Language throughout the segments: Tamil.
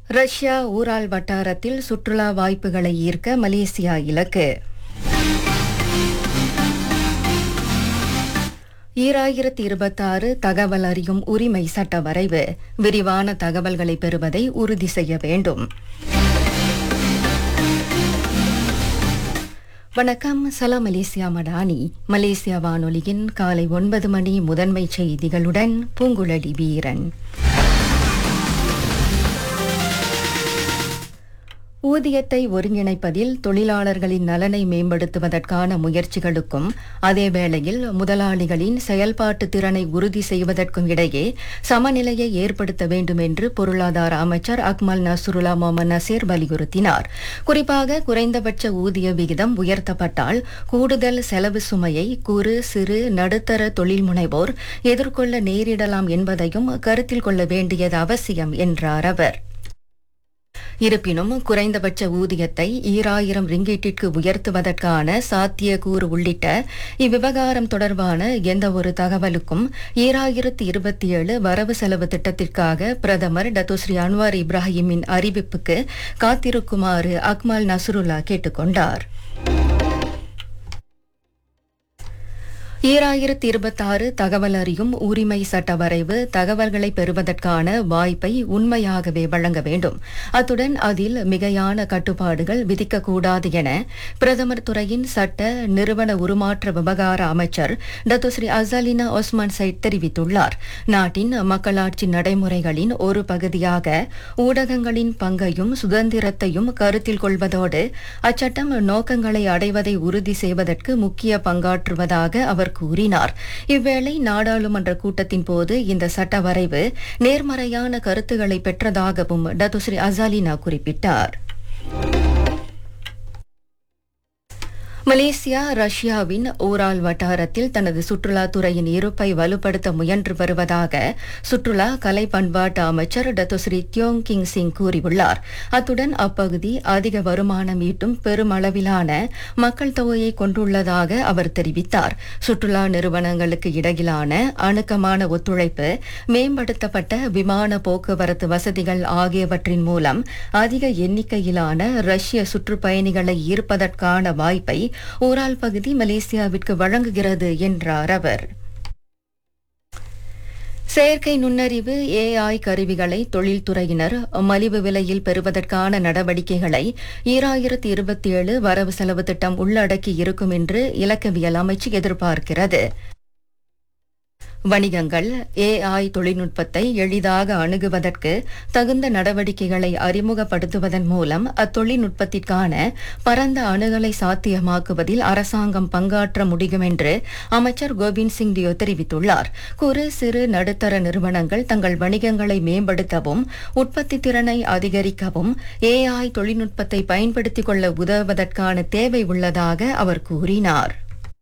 ரஷ்யா ஊரால் வட்டாரத்தில் சுற்றுலா வாய்ப்புகளை ஈர்க்க மலேசியா இலக்கு ஈராயிரத்தி இருபத்தாறு தகவல் அறியும் உரிமை சட்ட வரைவு விரிவான தகவல்களை பெறுவதை உறுதி செய்ய வேண்டும் வணக்கம் சலாம் மலேசியா மடானி மலேசியா வானொலியின் காலை ஒன்பது மணி முதன்மை செய்திகளுடன் பூங்குழலி வீரன் ஊதியத்தை ஒருங்கிணைப்பதில் தொழிலாளர்களின் நலனை மேம்படுத்துவதற்கான முயற்சிகளுக்கும் அதேவேளையில் முதலாளிகளின் செயல்பாட்டு திறனை உறுதி செய்வதற்கும் இடையே சமநிலையை ஏற்படுத்த வேண்டும் என்று பொருளாதார அமைச்சர் அக்மல் நசுருல்லா மொஹமன் நசீர் வலியுறுத்தினார் குறிப்பாக குறைந்தபட்ச ஊதிய விகிதம் உயர்த்தப்பட்டால் கூடுதல் செலவு சுமையை குறு சிறு நடுத்தர தொழில் முனைவோர் எதிர்கொள்ள நேரிடலாம் என்பதையும் கருத்தில் கொள்ள வேண்டியது அவசியம் என்றார் அவர் இருப்பினும் குறைந்தபட்ச ஊதியத்தை ஈராயிரம் ரிங்கீட்டிற்கு உயர்த்துவதற்கான சாத்தியக்கூறு உள்ளிட்ட இவ்விவகாரம் தொடர்பான எந்த ஒரு தகவலுக்கும் ஈராயிரத்தி இருபத்தி ஏழு வரவு செலவு திட்டத்திற்காக பிரதமர் டத்துஸ்ரீ அன்வார் இப்ராஹிமின் அறிவிப்புக்கு காத்திருக்குமாறு அக்மல் நசுருல்லா கேட்டுக்கொண்டார் ஈராயிரத்தி இருபத்தாறு தகவல் அறியும் உரிமை சட்ட வரைவு தகவல்களை பெறுவதற்கான வாய்ப்பை உண்மையாகவே வழங்க வேண்டும் அத்துடன் அதில் மிகையான கட்டுப்பாடுகள் விதிக்கக்கூடாது என பிரதமர் துறையின் சட்ட நிறுவன உருமாற்ற விவகார அமைச்சர் டத்துஸ்ரீ அசாலினா ஒஸ்மான் சைட் தெரிவித்துள்ளார் நாட்டின் மக்களாட்சி நடைமுறைகளின் ஒரு பகுதியாக ஊடகங்களின் பங்கையும் சுதந்திரத்தையும் கருத்தில் கொள்வதோடு அச்சட்டம் நோக்கங்களை அடைவதை உறுதி செய்வதற்கு முக்கிய பங்காற்றுவதாக அவர் அவர் கூறினார் இவ்வேளை நாடாளுமன்ற கூட்டத்தின் போது இந்த சட்ட வரைவு நேர்மறையான கருத்துக்களை பெற்றதாகவும் டத்துஸ்ரீ அசாலினா குறிப்பிட்டார் மலேசியா ரஷ்யாவின் ஓரால் வட்டாரத்தில் தனது சுற்றுலாத்துறையின் இருப்பை வலுப்படுத்த முயன்று வருவதாக சுற்றுலா கலை பண்பாட்டு அமைச்சர் டத்துஸ்ரீ தியோங் கிங் சிங் கூறியுள்ளார் அத்துடன் அப்பகுதி அதிக வருமானம் ஈட்டும் பெருமளவிலான மக்கள் தொகையை கொண்டுள்ளதாக அவர் தெரிவித்தார் சுற்றுலா நிறுவனங்களுக்கு இடையிலான அணுக்கமான ஒத்துழைப்பு மேம்படுத்தப்பட்ட விமான போக்குவரத்து வசதிகள் ஆகியவற்றின் மூலம் அதிக எண்ணிக்கையிலான ரஷ்ய சுற்றுப்பயணிகளை ஈர்ப்பதற்கான வாய்ப்பை ஊரால் பகுதி மலேசியாவிற்கு வழங்குகிறது என்றார் அவர் செயற்கை நுண்ணறிவு ஏஐ கருவிகளை தொழில்துறையினர் மலிவு விலையில் பெறுவதற்கான நடவடிக்கைகளை ஈராயிரத்தி இருபத்தி ஏழு வரவு செலவு திட்டம் உள்ளடக்கி இருக்கும் என்று இலக்கவியல் அமைச்சு எதிர்பார்க்கிறது வணிகங்கள் ஏஐ தொழில்நுட்பத்தை எளிதாக அணுகுவதற்கு தகுந்த நடவடிக்கைகளை அறிமுகப்படுத்துவதன் மூலம் அத்தொழில்நுட்பத்திற்கான பரந்த அணுகலை சாத்தியமாக்குவதில் அரசாங்கம் பங்காற்ற முடியும் என்று அமைச்சர் கோவிந்த் சிங் டியோ தெரிவித்துள்ளார் குறு சிறு நடுத்தர நிறுவனங்கள் தங்கள் வணிகங்களை மேம்படுத்தவும் உற்பத்தி திறனை அதிகரிக்கவும் ஏஐ தொழில்நுட்பத்தை பயன்படுத்திக் கொள்ள உதவுவதற்கான தேவை உள்ளதாக அவர் கூறினார்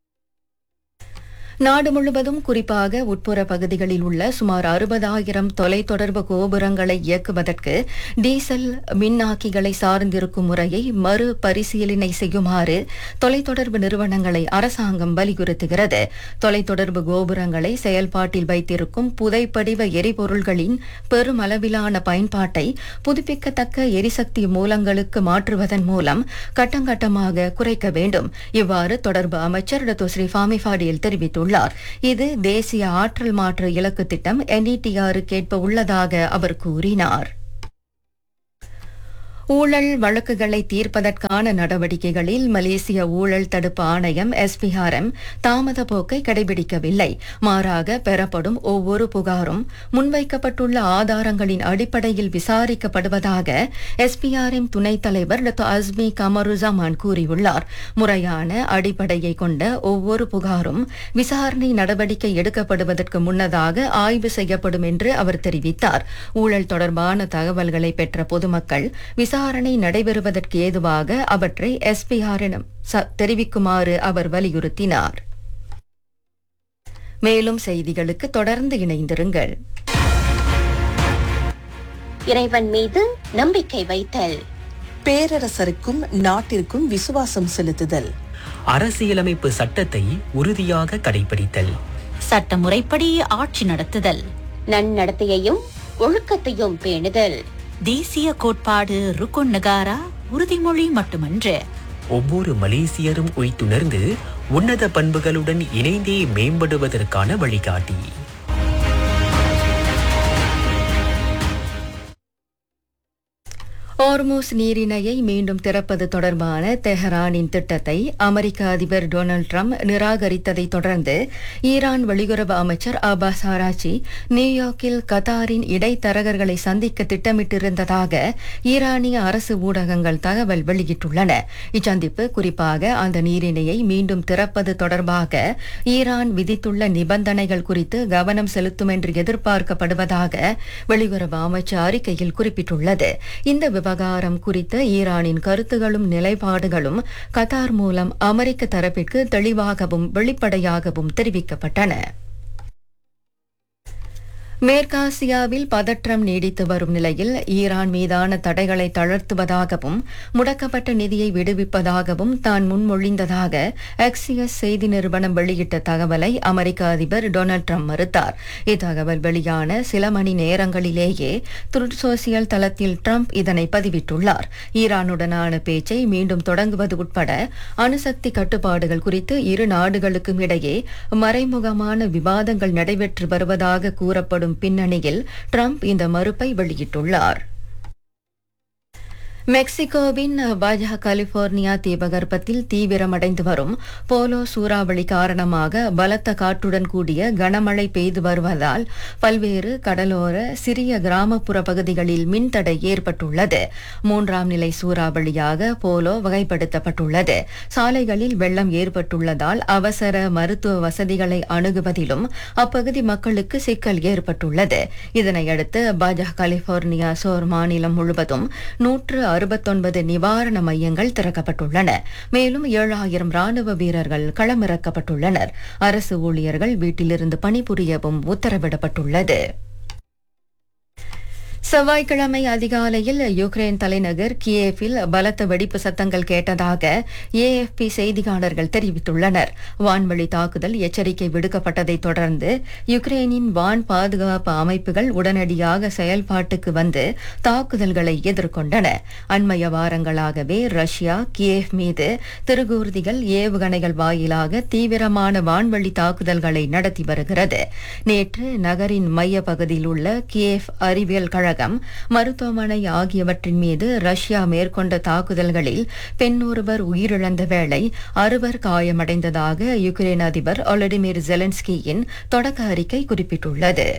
நாடு முழுவதும் குறிப்பாக உட்புற பகுதிகளில் உள்ள சுமார் அறுபதாயிரம் தொலைத்தொடர்பு கோபுரங்களை இயக்குவதற்கு டீசல் மின்னாக்கிகளை சார்ந்திருக்கும் முறையை மறு பரிசீலனை செய்யுமாறு தொலைத்தொடர்பு நிறுவனங்களை அரசாங்கம் வலியுறுத்துகிறது தொலைத்தொடர்பு கோபுரங்களை செயல்பாட்டில் வைத்திருக்கும் புதைப்படிவ எரிபொருள்களின் பெருமளவிலான பயன்பாட்டை புதுப்பிக்கத்தக்க எரிசக்தி மூலங்களுக்கு மாற்றுவதன் மூலம் கட்டங்கட்டமாக குறைக்க வேண்டும் இவ்வாறு தொடர்பு அமைச்சர் டத்தோ ஸ்ரீ ஃபாமிஃபாடியில் தெரிவித்துள்ளார் உள்ளார் இது தேசிய ஆற்றல் மாற்று இலக்கு திட்டம் என்இடிஆர் கேட்ப உள்ளதாக அவர் கூறினார் ஊழல் வழக்குகளை தீர்ப்பதற்கான நடவடிக்கைகளில் மலேசிய ஊழல் தடுப்பு ஆணையம் எஸ்பிஆர்எம் தாமத போக்கை கடைபிடிக்கவில்லை மாறாக பெறப்படும் ஒவ்வொரு புகாரும் முன்வைக்கப்பட்டுள்ள ஆதாரங்களின் அடிப்படையில் விசாரிக்கப்படுவதாக எஸ்பிஆர்எம் துணைத் தலைவர் டாக்டர் அஸ்மி கமருசமான் கூறியுள்ளார் முறையான அடிப்படையை கொண்ட ஒவ்வொரு புகாரும் விசாரணை நடவடிக்கை எடுக்கப்படுவதற்கு முன்னதாக ஆய்வு செய்யப்படும் என்று அவர் தெரிவித்தார் ஊழல் தொடர்பான தகவல்களை பெற்ற பொதுமக்கள் விசாரணை நடைபெறுவதற்கு ஏதுவாக அவற்றை எஸ்பிஆரிடம் தெரிவிக்குமாறு அவர் வலியுறுத்தினார் மேலும் செய்திகளுக்கு தொடர்ந்து இணைந்திருங்கள் இறைவன் மீது நம்பிக்கை வைத்தல் பேரரசருக்கும் நாட்டிற்கும் விசுவாசம் செலுத்துதல் அரசியலமைப்பு சட்டத்தை உறுதியாக கடைபிடித்தல் சட்டமுறைப்படி ஆட்சி நடத்துதல் நன்னடத்தையையும் ஒழுக்கத்தையும் பேணுதல் தேசிய கோட்பாடு ருக்குன் நகாரா உறுதிமொழி மட்டுமன்று ஒவ்வொரு மலேசியரும் உய்த்துணர்ந்து உன்னத பண்புகளுடன் இணைந்தே மேம்படுவதற்கான வழிகாட்டி ஓர்மூஸ் நீரிணையை மீண்டும் திறப்பது தொடர்பான தெஹரானின் திட்டத்தை அமெரிக்க அதிபர் டொனால்ட் ட்ரம்ப் நிராகரித்ததை தொடர்ந்து ஈரான் வெளியுறவு அமைச்சர் அப்பாஸ் ஆராச்சி நியூயார்க்கில் கத்தாரின் இடைத்தரகர்களை சந்திக்க திட்டமிட்டிருந்ததாக ஈரானிய அரசு ஊடகங்கள் தகவல் வெளியிட்டுள்ளன இச்சந்திப்பு குறிப்பாக அந்த நீரிணையை மீண்டும் திறப்பது தொடர்பாக ஈரான் விதித்துள்ள நிபந்தனைகள் குறித்து கவனம் செலுத்தும் என்று எதிர்பார்க்கப்படுவதாக வெளியுறவு அமைச்சர் அறிக்கையில் குறிப்பிட்டுள்ளது இந்த விவகாரம் குறித்த ஈரானின் கருத்துகளும் நிலைப்பாடுகளும் கத்தார் மூலம் அமெரிக்க தரப்பிற்கு தெளிவாகவும் வெளிப்படையாகவும் தெரிவிக்கப்பட்டன மேற்காசியாவில் பதற்றம் நீடித்து வரும் நிலையில் ஈரான் மீதான தடைகளை தளர்த்துவதாகவும் முடக்கப்பட்ட நிதியை விடுவிப்பதாகவும் தான் முன்மொழிந்ததாக எக்ஸியஸ் செய்தி நிறுவனம் வெளியிட்ட தகவலை அமெரிக்க அதிபர் டொனால்ட் ட்ரம்ப் மறுத்தார் இத்தகவல் வெளியான சில மணி நேரங்களிலேயே த்ருட் சோசியல் தளத்தில் ட்ரம்ப் இதனை பதிவிட்டுள்ளார் ஈரானுடனான பேச்சை மீண்டும் தொடங்குவது உட்பட அணுசக்தி கட்டுப்பாடுகள் குறித்து இரு நாடுகளுக்கும் இடையே மறைமுகமான விவாதங்கள் நடைபெற்று வருவதாக கூறப்படும் பின்னணியில் ட்ரம்ப் இந்த மறுப்பை வெளியிட்டுள்ளார் மெக்சிகோவின் பாஜா கலிபோர்னியா தீபகற்பத்தில் தீவிரமடைந்து வரும் போலோ சூறாவளி காரணமாக பலத்த காற்றுடன் கூடிய கனமழை பெய்து வருவதால் பல்வேறு கடலோர சிறிய கிராமப்புற பகுதிகளில் மின்தடை ஏற்பட்டுள்ளது மூன்றாம் நிலை சூறாவளியாக போலோ வகைப்படுத்தப்பட்டுள்ளது சாலைகளில் வெள்ளம் ஏற்பட்டுள்ளதால் அவசர மருத்துவ வசதிகளை அணுகுவதிலும் அப்பகுதி மக்களுக்கு சிக்கல் ஏற்பட்டுள்ளது இதனையடுத்து பாஜா கலிபோர்னியா சோர் மாநிலம் முழுவதும் நூற்று அறுபத்தொன்பது நிவாரண மையங்கள் திறக்கப்பட்டுள்ளன மேலும் ஏழாயிரம் ராணுவ வீரர்கள் களமிறக்கப்பட்டுள்ளனர் அரசு ஊழியர்கள் வீட்டிலிருந்து பணிபுரியவும் உத்தரவிடப்பட்டுள்ளது செவ்வாய்க்கிழமை அதிகாலையில் யுக்ரைன் தலைநகர் கியேஃபில் பலத்த வெடிப்பு சத்தங்கள் கேட்டதாக ஏஎஃப்பி செய்தியாளர்கள் தெரிவித்துள்ளனர் வான்வழி தாக்குதல் எச்சரிக்கை விடுக்கப்பட்டதைத் தொடர்ந்து யுக்ரைனின் வான் பாதுகாப்பு அமைப்புகள் உடனடியாக செயல்பாட்டுக்கு வந்து தாக்குதல்களை எதிர்கொண்டன அண்மைய வாரங்களாகவே ரஷ்யா கியேவ் மீது திருகூர்திகள் ஏவுகணைகள் வாயிலாக தீவிரமான வான்வழி தாக்குதல்களை நடத்தி வருகிறது நேற்று நகரின் மைய பகுதியில் உள்ள கியேவ் அறிவியல் கழகம் மருத்துவமனை ஆகியவற்றின் மீது ரஷ்யா மேற்கொண்ட தாக்குதல்களில் பெண் ஒருவர் உயிரிழந்த வேளை அறுவர் காயமடைந்ததாக யுக்ரைன் அதிபர் ஒலடிமிர் ஜெலன்ஸ்கியின் தொடக்க அறிக்கை குறிப்பிட்டுள்ளது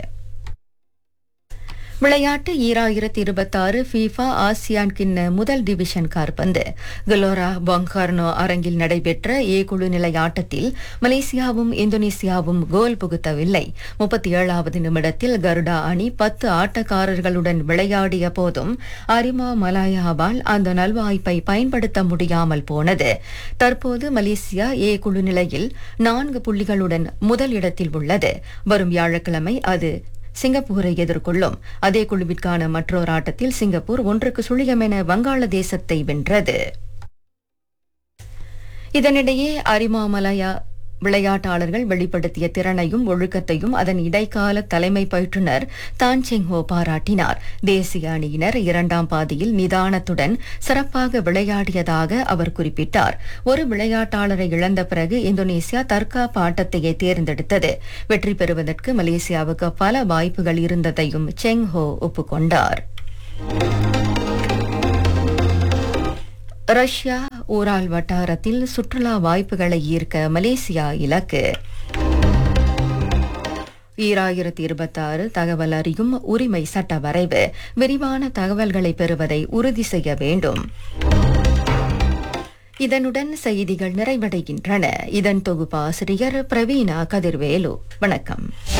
விளையாட்டு ஈராயிரத்தி இருபத்தாறு ஃபீஃபா ஆசியான் கிண்ண முதல் டிவிஷன் கார்பந்து கலோரா பொங்கார்னோ அரங்கில் நடைபெற்ற ஏ குழு நிலை ஆட்டத்தில் மலேசியாவும் இந்தோனேசியாவும் கோல் புகுத்தவில்லை முப்பத்தி ஏழாவது நிமிடத்தில் கருடா அணி பத்து ஆட்டக்காரர்களுடன் விளையாடிய போதும் அரிமா மலாயாவால் அந்த நல்வாய்ப்பை பயன்படுத்த முடியாமல் போனது தற்போது மலேசியா ஏ குழு நிலையில் நான்கு புள்ளிகளுடன் முதல் இடத்தில் உள்ளது வரும் வியாழக்கிழமை அது சிங்கப்பூரை எதிர்கொள்ளும் அதே குழுவிற்கான மற்றொரு ஆட்டத்தில் சிங்கப்பூர் ஒன்றுக்கு சுழியம் என வங்காளதேசத்தை வென்றது இதனிடையே அரிமாமலயா விளையாட்டாளர்கள் வெளிப்படுத்திய திறனையும் ஒழுக்கத்தையும் அதன் இடைக்கால தலைமை பயிற்றுனர் தான் செங்ஹோ பாராட்டினார் தேசிய அணியினர் இரண்டாம் பாதியில் நிதானத்துடன் சிறப்பாக விளையாடியதாக அவர் குறிப்பிட்டார் ஒரு விளையாட்டாளரை இழந்த பிறகு இந்தோனேசியா தற்காப்பு ஆட்டத்தையே தேர்ந்தெடுத்தது வெற்றி பெறுவதற்கு மலேசியாவுக்கு பல வாய்ப்புகள் இருந்ததையும் செங்ஹோ ஒப்புக்கொண்டார் ரஷ்யா ஊரால் வட்டாரத்தில் சுற்றுலா வாய்ப்புகளை ஈர்க்க மலேசியா இலக்கு ஈராயிரத்தி இருபத்தாறு தகவல் அறியும் உரிமை சட்ட வரைவு விரிவான தகவல்களை பெறுவதை உறுதி செய்ய வேண்டும் இதனுடன் செய்திகள் நிறைவடைகின்றன இதன் தொகுப்பாசிரியர் பிரவீனா கதிர்வேலு வணக்கம்